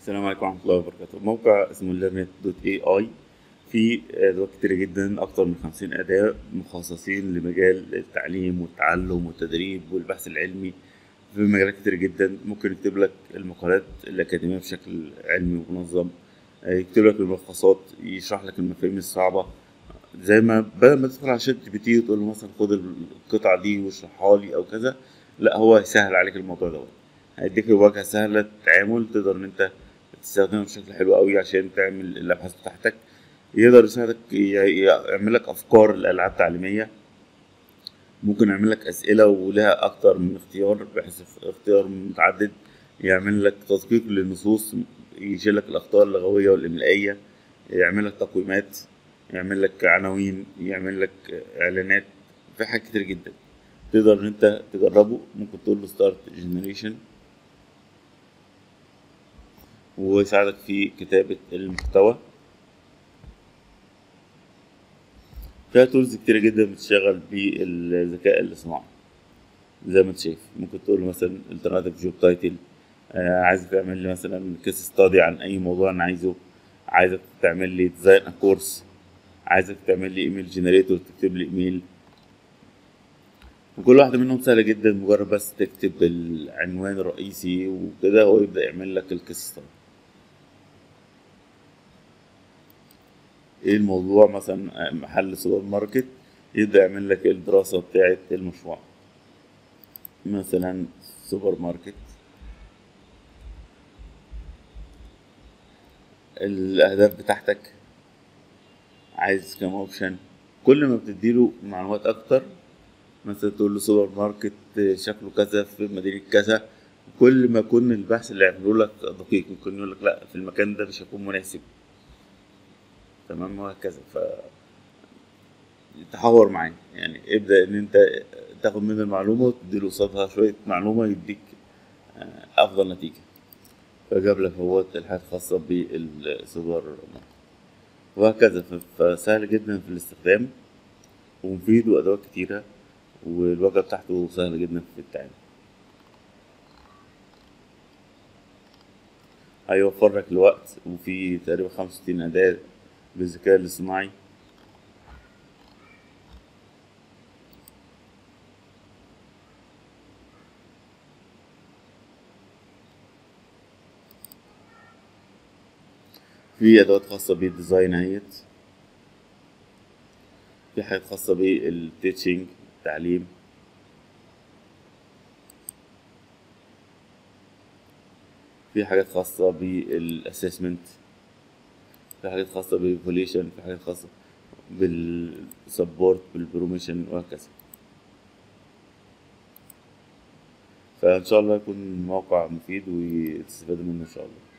السلام عليكم ورحمة الله وبركاته موقع اسمه ليرنت دوت اي اي فيه أدوات كتيرة جدا أكتر من خمسين أداة مخصصين لمجال التعليم والتعلم والتدريب والبحث العلمي في مجالات كتير جدا ممكن يكتب لك المقالات الأكاديمية بشكل علمي ومنظم يكتب لك الملخصات يشرح لك المفاهيم الصعبة زي ما بدل ما تدخل على شات جي بي تي وتقول له مثلا خد القطعة دي واشرحها لي أو كذا لا هو هيسهل عليك الموضوع دوت هيديك واجهة سهلة التعامل تقدر إن أنت تستخدمها بشكل حلو قوي عشان تعمل الأبحاث بتاعتك يقدر يساعدك ي- يعمل لك أفكار لألعاب تعليمية ممكن يعمل لك أسئلة ولها أكتر من اختيار بحيث اختيار متعدد يعمل لك تدقيق للنصوص يشيل لك الأخطاء اللغوية والإملائية يعمل لك تقويمات يعمل لك عناوين يعمل لك إعلانات في حاجات كتير جدا تقدر إن أنت تجربه ممكن تقول له ستارت جنريشن ويساعدك في كتابة المحتوى فيها تولز كتيرة جدا بتشتغل بالذكاء الاصطناعي زي ما انت شايف ممكن تقول له مثلا alternative جوب تايتل عايز تعمل لي مثلا كيس ستادي عن اي موضوع انا عايزه عايزك تعمل لي ديزاين كورس عايزك تعمل لي ايميل جنريتور تكتب لي ايميل وكل واحدة منهم سهلة جدا مجرد بس تكتب العنوان الرئيسي وكده هو يبدأ يعمل لك الكيس ستادي ايه الموضوع مثلا محل سوبر ماركت يبدأ يعمل لك الدراسة بتاعة المشروع مثلا سوبر ماركت الأهداف بتاعتك عايز كام اوبشن كل ما بتديله معلومات أكتر مثلا تقول له سوبر ماركت شكله كذا في مدينة كذا كل ما يكون البحث اللي يعمله لك دقيق ممكن يقول لك لا في المكان ده مش هيكون مناسب تمام وهكذا ف تحور معاه يعني ابدا ان انت تاخد منه المعلومه وتديله قصادها شويه معلومه يديك افضل نتيجه فجاب لك هو الحاجات الخاصه بالسوبر ماركت وهكذا فسهل جدا في الاستخدام ومفيد وادوات كتيره والواجهه بتاعته سهله جدا في التعامل هيوفر لك الوقت وفي تقريبا خمسة وستين أداة بالذكاء الاصطناعي في أدوات خاصة بالديزاين اهيت في حاجات خاصة بالتيتشنج التعليم في حاجات خاصة بالاسسمنت في حاجات خاصة بالفوليشن في حاجات خاصة بالسبورت بالبروميشن وهكذا فإن شاء الله يكون موقع مفيد وتستفادوا منه إن شاء الله